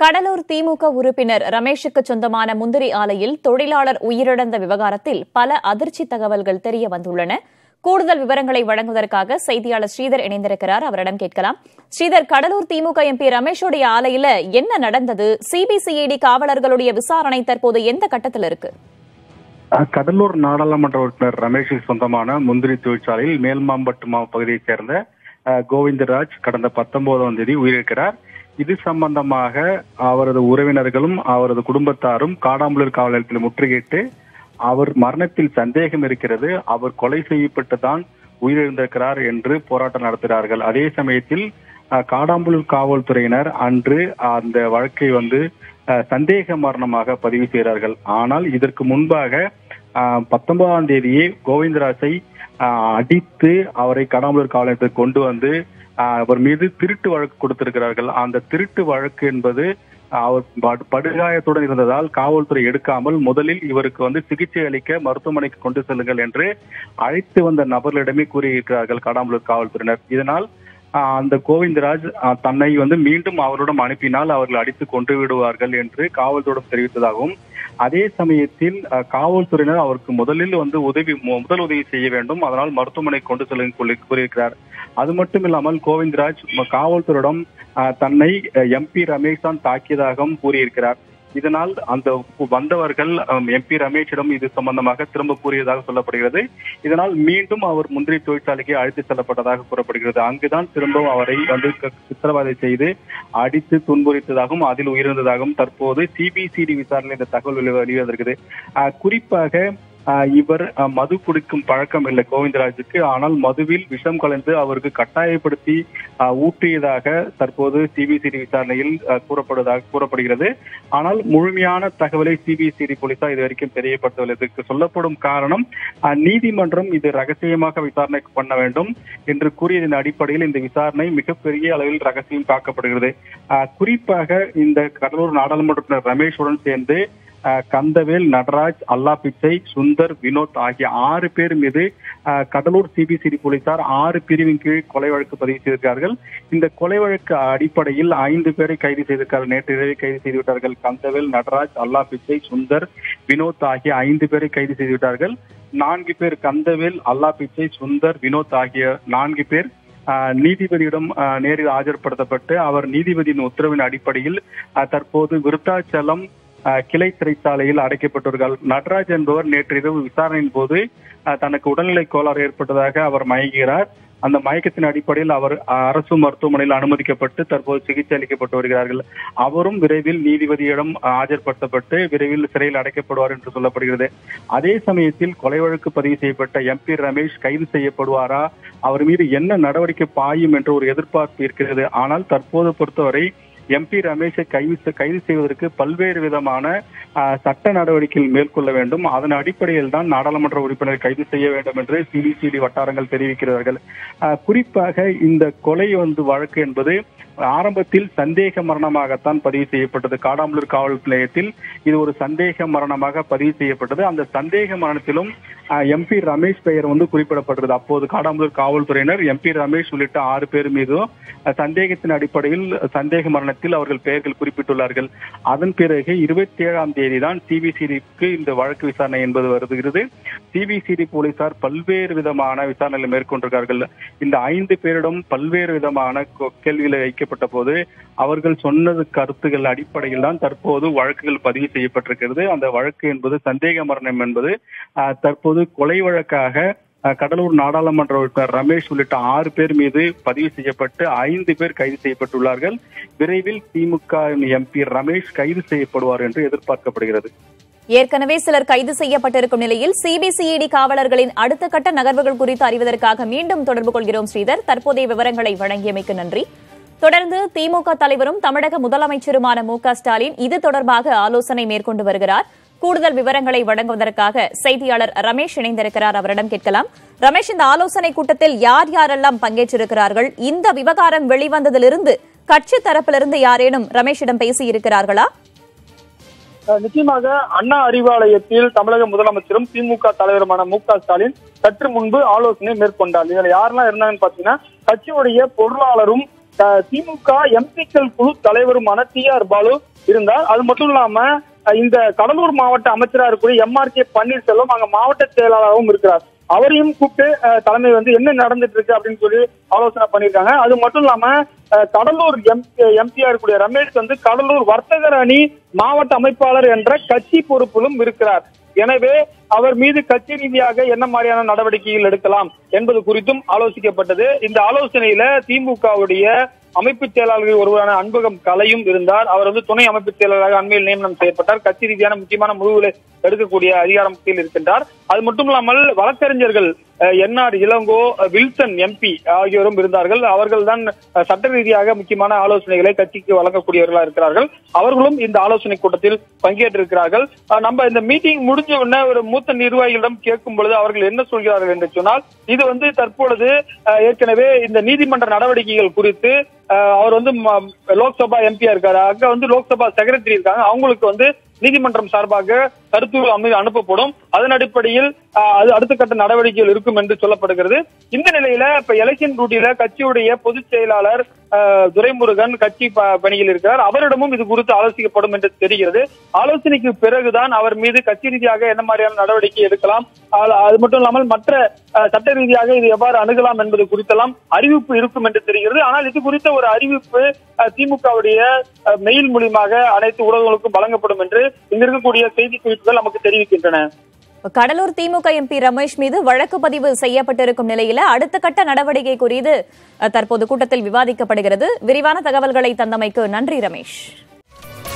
கடலூர் திமுக உறுப்பினர் ரமேஷுக்கு சொந்தமான முந்திரி ஆலையில் தொழிலாளர் உயிரிழந்த விவகாரத்தில் பல அதிர்ச்சி தகவல்கள் தெரிய வந்துள்ளன கூடுதல் விவரங்களை வழங்குவதற்காக செய்தியாளர் ஸ்ரீதர் இணைந்திருக்கிறார் அவரிடம் கேட்கலாம் ஸ்ரீதர் கடலூர் திமுக எம்பி ரமேஷோடைய ஆலையில என்ன நடந்தது சிபிசிஐடி காவலர்களுடைய விசாரணை தற்போது எந்த கட்டத்தில் இருக்கு கடலூர் நாடாளுமன்ற உறுப்பினர் ரமேஷுக்கு சொந்தமான முந்திரி தொழிற்சாலையில் மேல்மாம்பட்டு மா பகுதியைச் சேர்ந்த அஹ், கோவிந்தராஜ் கடந்த பத்தொன்பதாம் தேதி உயிரிழக்கிறார் இது சம்பந்தமாக அவரது உறவினர்களும் அவரது குடும்பத்தாரும் காடாம்புலூர் காவல் நிலையத்தில் முற்றுகையிட்டு அவர் மரணத்தில் சந்தேகம் இருக்கிறது அவர் கொலை செய்யப்பட்டுதான் உயிரிழந்திருக்கிறார் என்று போராட்டம் நடத்துகிறார்கள் அதே சமயத்தில் அஹ், காடாம்புலூர் காவல்துறையினர் அன்று அந்த வழக்கை வந்து அஹ், சந்தேக மரணமாக பதிவு செய்கிறார்கள் ஆனால் இதற்கு முன்பாக அஹ், பத்தொன்பதாம் தேதியே கோவிந்தராஜை அஹ், அடித்து அவரை காடாம்புலூர் காவல் நிலையத்துக்கு கொண்டு வந்து அஹ், அவர் மீது திருட்டு வழக்கு கொடுத்திருக்கிறார்கள் அந்த திருட்டு வழக்கு என்பது அவர் படு- படுகாயத்துடன் இருந்ததால் காவல்துறை எடுக்காமல் முதலில் இவருக்கு வந்து சிகிச்சை அளிக்க மருத்துவமனைக்கு கொண்டு செல்லுங்கள் என்று அழைத்து வந்த நபர்களிடமே கூறியிருக்கிறார்கள் காடாம்பலூர் காவல்துறையினர் இதனால் ஆஹ், அந்த கோவிந்தராஜ் ஆஹ், தன்னை வந்து மீண்டும் அவரிடம் அனுப்பினால் அவர்கள் அடித்து கொன்று விடுவார்கள் என்று காவல்துறையிடம் தெரிவித்ததாகவும் அதே சமயத்தில் ஆஹ், காவல்துறையினர் அவருக்கு முதலில் வந்து உதவி மு- முதல் உதவி செய்ய வேண்டும் அதனால் மருத்துவமனை கொண்டு செல்லும் சொல்லி கூறியிருக்கிறார் அது மட்டும் இல்லாமல் கோவிந்தராஜ் ம- காவல்துறையிடம் ஆஹ், தன்னை எம்பி ரமேஷ் தான் தாக்கியதாகவும் கூறியிருக்கிறார் இதனால் அந்த வந்தவர்கள் எம்பி ரமேஷிடம் இது சம்பந்தமாக திரும்ப கூறியதாக சொல்லப்படுகிறது இதனால் மீண்டும் அவர் முந்திரி தொழிற்சாலைக்கு அழைத்து செல்லப்பட்டதாக கூறப்படுகிறது அங்குதான் திரும்பவும் அவரை வந்து க- சித்திரவதை செய்து அடித்து துன்புறுத்ததாகவும் அதில் உயிரிழந்ததாகவும் தற்போது சிபிசிடி விசாரணையில் இந்த தகவல் வெளி- வெளிவந்திருக்குது ஆஹ் குறிப்பாக ஆஹ் இவர் ஆஹ் மது குடிக்கும் பழக்கம் இல்லை கோவிந்தராஜுக்கு ஆனால் மதுவில் விஷம் கலந்து அவருக்கு கட்டாயப்படுத்தி ஆஹ் ஊற்றியதாக தற்போது சிபிசிடி விசாரணையில் ஆஹ் கூறப்படுவதாக கூறப்படுகிறது ஆனால் முழுமையான தகவலை சிபிசிடி போலீசார் இது வரைக்கும் தெரியப்படுத்தவில்லை இதற்கு சொல்லப்படும் காரணம் ஆஹ் நீதிமன்றம் இது ரகசியமாக விசாரணை பண்ண வேண்டும் என்று கூறியதன் அடிப்படையில் இந்த விசாரணை மிகப்பெரிய அளவில் ரகசியம் காக்கப்படுகிறது ஆஹ் குறிப்பாக இந்த கடலூர் நாடாளுமன்ற உறுப்பினர் ரமேஷுடன் சேர்ந்து ஆஹ் கந்தவேல் நடராஜ் அல்லா பிச்சை சுந்தர் வினோத் ஆகிய ஆறு பேர் மீது ஆஹ் கடலூர் சிபிசிடி போலீசார் ஆறு பிரிவின் கீழ் கொலை வழக்கு பதிவு செய்திருக்கிறார்கள் இந்த கொலை வழக்கு அடிப்படையில் ஐந்து பேரை கைது செய்திருக்கிறார்கள் நேற்று இரவே கைது செய்துவிட்டார்கள் கந்தவேல் நடராஜ் அல்லா பிச்சை சுந்தர் வினோத் ஆகிய ஐந்து பேரை கைது செய்துவிட்டார்கள் நான்கு பேர் கந்தவேல் அல்லா பிச்சை சுந்தர் வினோத் ஆகிய நான்கு பேர் ஆஹ் நீதிபதியிடம் ஆஹ் நேரில் ஆஜர்படுத்தப்பட்டு அவர் நீதிபதியின் உத்தரவின் அடிப்படையில் ஆஹ் தற்போது விருத்தாச்சலம் ஆஹ் கிளை சிறைச்சாலையில் அடைக்கப்பட்டிருக்கார் நடராஜ் என்பவர் நேற்று இரவு விசாரணையின் போது ஆஹ் தனக்கு உடல்நிலை கோளாறு ஏற்பட்டதாக அவர் மயங்குகிறார் அந்த மயக்கத்தின் அடிப்படையில் அவர் ஆஹ் அரசு மருத்துவமனையில் அனுமதிக்கப்பட்டு தற்போது சிகிச்சை அளிக்கப்பட்டு வருகிறார்கள் அவரும் விரைவில் நீதிபதியிடம் ஆஹ் ஆஜர்படுத்தப்பட்டு விரைவில் சிறையில் அடைக்கப்படுவார் என்று சொல்லப்படுகிறது அதே சமயத்தில் கொலை வழக்கு பதிவு செய்யப்பட்ட எம்பி ரமேஷ் கைது செய்யப்படுவாரா அவர் மீது என்ன நடவடிக்கை பாயும் என்ற ஒரு எதிர்பார்ப்பு இருக்கிறது ஆனால் தற்போது பொறுத்தவரை எம்பி ரமேஷை கைது கைது செய்வதற்கு பல்வேறு விதமான ஆஹ், சட்ட நடவடிக்கைகள் மேற்கொள்ள வேண்டும் அதன் அடிப்படையில் தான் நாடாளுமன்ற உறுப்பினர் கைது செய்ய வேண்டும் என்று சிபிசிடி வட்டாரங்கள் தெரிவிக்கிறார்கள் ஆஹ், குறிப்பாக இந்த கொலை வந்து வழக்கு என்பது ஆரம்பத்தில் சந்தேக மரணமாகத்தான் பதிவு செய்யப்பட்டது காடாம்பலூர் காவல் நிலையத்தில் இது ஒரு சந்தேக மரணமாக பதிவு செய்யப்பட்டது அந்த சந்தேக மரணத்திலும் எம்பி ரமேஷ் பெயர் வந்து குறிப்பிடப்பட்டது அப்போது காடாம்பலூர் காவல்துறையினர் எம்பி ரமேஷ் உள்ளிட்ட ஆறு பேர் மீதும் அஹ், சந்தேகத்தின் அடிப்படையில் சந்தேக மரணத்தில் அவர்கள் பெயர்கள் குறிப்பிட்டுள்ளார்கள் அதன் பிறகு இருபத்தி ஏழாம் தேதி தான் சிபிசிடிக்கு இந்த வழக்கு விசாரணை என்பது வருகிறது சிபிசிடி போலீசார் பல்வேறு விதமான விசாரணைகளை மேற்கொண்டிருக்கார்கள் இந்த ஐந்து பேரிடம் பல்வேறு விதமான கொ- கேள்விகளை வைக்கப்பட்ட போது அவர்கள் சொன்னது கருத்துக்கள் அடிப்படையில் தான் தற்போது வழக்குகள் பதிவு செய்யப்பட்டிருக்கிறது அந்த வழக்கு என்பது சந்தேக மரணம் என்பது ஆஹ், தற்போது கொலை வழக்காக ஆஹ், கடலூர் நாடாளுமன்ற உறுப்பினர் ரமேஷ் உள்ளிட்ட ஆறு பேர் மீது பதிவு செய்யப்பட்டு ஐந்து பேர் கைது செய்யப்பட்டுள்ளார்கள் விரைவில் திமுக எம்பி ரமேஷ் கைது செய்யப்படுவார் என்று எதிர்பார்க்கப்படுகிறது ஏற்கனவே சிலர் கைது செய்யப்பட்டிருக்கும் நிலையில் சிபிசிஐடி காவலர்களின் அடுத்த கட்ட நகர்வுகள் குறித்து அறிவதற்காக மீண்டும் தொடர்பு கொள்கிறோம் ஸ்ரீதர் தற்போதைய விவரங்களை வழங்கியமைக்கு நன்றி தொடர்ந்து திமுக தலைவரும் தமிழக முதலமைச்சருமான மு க ஸ்டாலின் இது தொடர்பாக ஆலோசனை மேற்கொண்டு வருகிறார் கூடுதல் விவரங்களை வழங்குவதற்காக செய்தியாளர் ரமேஷ் இணைந்திருக்கிறார் அவரிடம் கேட்கலாம் ரமேஷ் இந்த ஆலோசனை கூட்டத்தில் யார் யாரெல்லாம் பங்கேற்றிருக்கிறார்கள் இந்த விவகாரம் வெளிவந்ததிலிருந்து கட்சி தரப்பிலிருந்து யாரேனும் ரமேஷிடம் பேசியிருக்கிறார்களா அஹ் நிச்சயமாக அண்ணா அறிவாலயத்தில் தமிழக முதலமைச்சரும் திமுக தலைவருமான மு க ஸ்டாலின் சற்று முன்பு ஆலோசனை மேற்கொண்டார் இதுல யாரெல்லாம் இருந்தாங்கன்னு பாத்தீங்கன்னா கட்சியுடைய பொருளாளரும் அஹ், திமுக எம்பிக்கள் குழு தலைவருமான டி ஆர் பாலு இருந்தார் அது மட்டும் இல்லாம அஹ், இந்த கடலூர் மாவட்ட அமைச்சராக இருக்கக்கூடிய எம்ஆர் கே பன்னீர்செல்வம் அங்க மாவட்ட செயலாளராகவும் இருக்கிறார் அவரையும் கூப்பிட்டு அஹ், தலைமை வந்து என்ன நடந்துட்டு இருக்கு அப்படின்னு சொல்லி ஆலோசனை பண்ணியிருக்காங்க அது மட்டும் இல்லாம அஹ், கடலூர் எம் எம்பியா இருக்கக்கூடிய ரமேஷ் வந்து கடலூர் வர்த்தகர் அணி மாவட்ட அமைப்பாளர் என்ற கட்சி பொறுப்பிலும் இருக்கிறார் எனவே அவர் மீது கட்சி ரீதியாக என்ன மாதிரியான நடவடிக்கைகள் எடுக்கலாம் என்பது குறித்தும் ஆலோசிக்கப்பட்டது இந்த ஆலோசனையில திமுகவுடைய அமைப்பு செயலாளர்கள் ஒருவரான அன்பகம் கலையும் இருந்தார் அவர் வந்து துணை அமைப்பு செயலாளராக அண்மையில் நியமனம் செய்யப்பட்டார் கட்சி ரீதியான முக்கியமான முடிவுகளை எடுக்கக்கூடிய அதிகாரத்தில் இருக்கின்றார் அது மட்டும் இல்லாமல் வழக்கறிஞர்கள் என்ஆர் இளங்கோ அஹ், வில்சன் எம்பி ஆகியோரும் இருந்தார்கள் அவர்கள் தான் சட்ட ரீதியாக முக்கியமான ஆலோசனைகளை கட்சிக்கு வழங்கக்கூடியவர்களா இருக்கிறார்கள் அவர்களும் இந்த ஆலோசனை கூட்டத்தில் பங்கேற்றிருக்கிறார்கள் அஹ், நம்ம இந்த மீட்டிங் முடிஞ்ச உடனே ஒரு மூத்த நிர்வாகிகளிடம் கேட்கும் பொழுது அவர்கள் என்ன சொல்கிறார்கள் என்று சொன்னால் இது வந்து தற்பொழுது அஹ், ஏற்கனவே இந்த நீதிமன்ற நடவடிக்கைகள் குறித்து அஹ், அவர் வந்து ம- லோக்சபா எம்பியா இருக்காரு அங்க வந்து லோக்சபா செக்ரட்டரி இருக்காங்க அவங்களுக்கு வந்து நீதிமன்றம் சார்பாக கருத்துகள் அமை அனுப்பப்படும் அதன் அடிப்படையில் அஹ், அது அடுத்த கட்ட நடவடிக்கைகள் இருக்கும் என்று சொல்லப்படுகிறது இந்த நிலையில இப்ப எலெக்ஷன் டியூட்டியில கட்சியுடைய பொதுச் செயலாளர் அஹ், துரைமுருகன் கட்சி ப- பணியில் இருக்கிறார் அவரிடமும் இது குறித்து ஆலோசிக்கப்படும் என்று தெரிகிறது ஆலோசனைக்கு பிறகுதான் அவர் மீது கட்சி ரீதியாக என்ன மாதிரியான நடவடிக்கை எடுக்கலாம் அது- அது மட்டும் இல்லாமல் மற்ற அஹ், சட்ட ரீதியாக இது எவ்வாறு அணுகலாம் என்பது குறித்தெல்லாம் அறிவிப்பு இருக்கும் என்று தெரிகிறது ஆனால் இது குறித்த ஒரு அறிவிப்பு அஹ், திமுகவுடைய அஹ், மெயில் மூலியமாக அனைத்து ஊடகங்களுக்கும் வழங்கப்படும் என்று இங்க இருக்கக்கூடிய செய்தி குறிப்புகள் நமக்கு தெரிவிக்கின்றன கடலூர் திமுக எம்பி ரமேஷ் மீது வழக்கு பதிவு செய்யப்பட்டிருக்கும் நிலையில அடுத்த கட்ட நடவடிக்கை குறித்து அஹ், தற்போது கூட்டத்தில் விவாதிக்கப்படுகிறது விரிவான தகவல்களை தந்தமைக்கு நன்றி ரமேஷ்